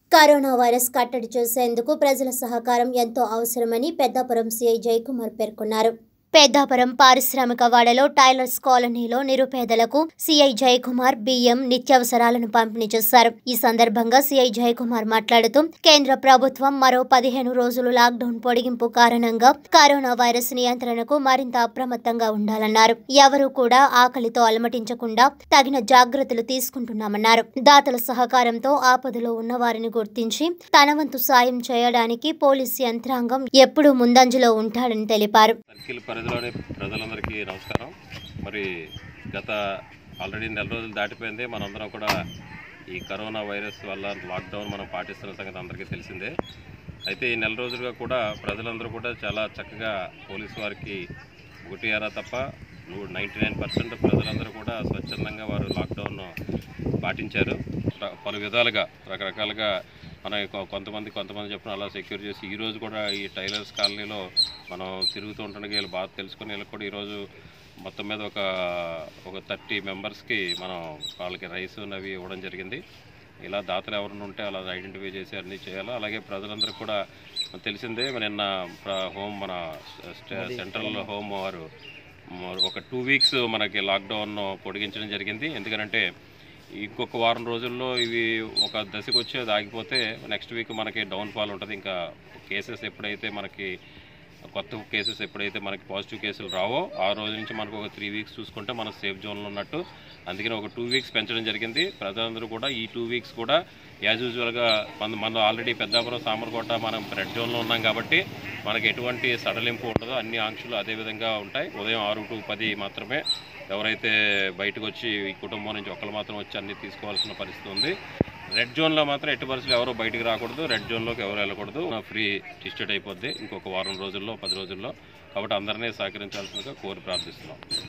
corona virus కట్టడి చేసేందుకు ప్రజల సహకారం ఎంతో అవసరమని పెద్దాపురం సీఐ జయకుమార్ పేర్కొన్నారు పెద్దాపురం పారిశ్రామిక వాడలో టైలర్స్ కాలనీలో నిరుపేదలకు సీఐ జయకుమార్ బియ్యం నిత్యావసరాలను పంపిణీ చేశారు ఈ సందర్భంగా సీఐ జయకుమార్ మాట్లాడుతూ కేంద్ర ప్రభుత్వం మరో పదిహేను రోజులు లాక్డౌన్ పొడిగింపు కారణంగా కరోనా వైరస్ నియంత్రణకు మరింత అప్రమత్తంగా ఉండాలన్నారు ఎవరూ కూడా ఆకలితో అలమటించకుండా తగిన జాగ్రత్తలు తీసుకుంటున్నామన్నారు దాతల సహకారంతో ఆపదలో ఉన్న వారిని గుర్తించి తన వంతు సాయం చేయడానికి పోలీసు యంత్రాంగం ఎప్పుడూ ముందంజలో ఉంటాడని తెలిపారు సర్కిల్ పరిధిలోని ప్రజలందరికీ నమస్కారం మరి గత ఆల్రెడీ నెల రోజులు దాటిపోయింది మనందరం కూడా ఈ కరోనా వైరస్ వల్ల లాక్డౌన్ మనం పాటిస్తున్న సంగతి అందరికీ తెలిసిందే అయితే ఈ నెల రోజులుగా కూడా ప్రజలందరూ కూడా చాలా చక్కగా పోలీసు వారికి ఒకటి అరా తప్ప నైంటీ నైన్ పర్సెంట్ ప్రజలందరూ కూడా స్వచ్ఛందంగా వారు లాక్డౌన్ పాటించారు ర- పలు విధాలుగా రకరకాలుగా మన కొ- కొంతమంది కొంతమంది చెప్పిన అలా సెక్యూర్ చేసి ఈ రోజు కూడా ఈ టైలర్స్ కాలనీలో మనం తిరుగుతూ ఉంటుండగా వీళ్ళు బాగా తెలుసుకుని వీళ్ళకి కూడా ఈరోజు మొత్తం మీద ఒక ఒక థర్టీ మెంబర్స్కి మనం వాళ్ళకి రైస్ అవి ఇవ్వడం జరిగింది ఇలా దాతలు ఎవరైనా ఉంటే అలా ఐడెంటిఫై చేసి అన్నీ చేయాలి అలాగే ప్రజలందరూ కూడా తెలిసిందే నిన్న ప్ర- హోమ్ మన స్ట- సెంట్రల్ హోమ్ వారు మ- ఒక టూ వీక్స్ మనకి లాక్డౌన్ పొడిగించడం జరిగింది ఎందుకంటే ఇంకొక వారం రోజుల్లో ఇవి ఒక దశకు వచ్చి అది ఆగిపోతే నెక్స్ట్ వీక్ మనకి డౌన్ఫాల్ ఉంటుంది ఇంకా కేసెస్ ఎప్పుడైతే మనకి కొత్త కేసెస్ ఎప్పుడైతే మనకి పాజిటివ్ కేసులు రావో ఆ రోజు నుంచి మనకు ఒక త్రీ వీక్స్ చూసుకుంటే మనం సేఫ్ జోన్లో ఉన్నట్టు అందుకని ఒక టూ వీక్స్ పెంచడం జరిగింది ప్రజలందరూ కూడా ఈ టూ వీక్స్ కూడా యాజ్ యూజువల్గా మన మనం ఆల్రెడీ పెద్దాపురం సామర్కోట మనం రెడ్ జోన్లో ఉన్నాం కాబట్టి మనకి ఎటువంటి సడలింపు ఉండదు అన్ని ఆంక్షలు అదే విధంగా ఉంటాయి ఉదయం ఆరు టు పది మాత్రమే ఎవరైతే బయటకు వచ్చి ఈ కుటుంబం నుంచి ఒకరు మాత్రం వచ్చి అన్ని తీసుకోవాల్సిన పరిస్థితి ఉంది రెడ్ జోన్లో మాత్రం ఎట్టి పరిస్థితులు ఎవరు బయటికి రాకూడదు రెడ్ జోన్లోకి ఎవరు వెళ్ళకూడదు ఫ్రీ డిస్ట్రిక్ట్ అయిపోద్ది ఇంకొక వారం రోజుల్లో పది రోజుల్లో కాబట్టి అందరినీ సహకరించాల్సిందిగా కోరి ప్రార్థిస్తున్నాం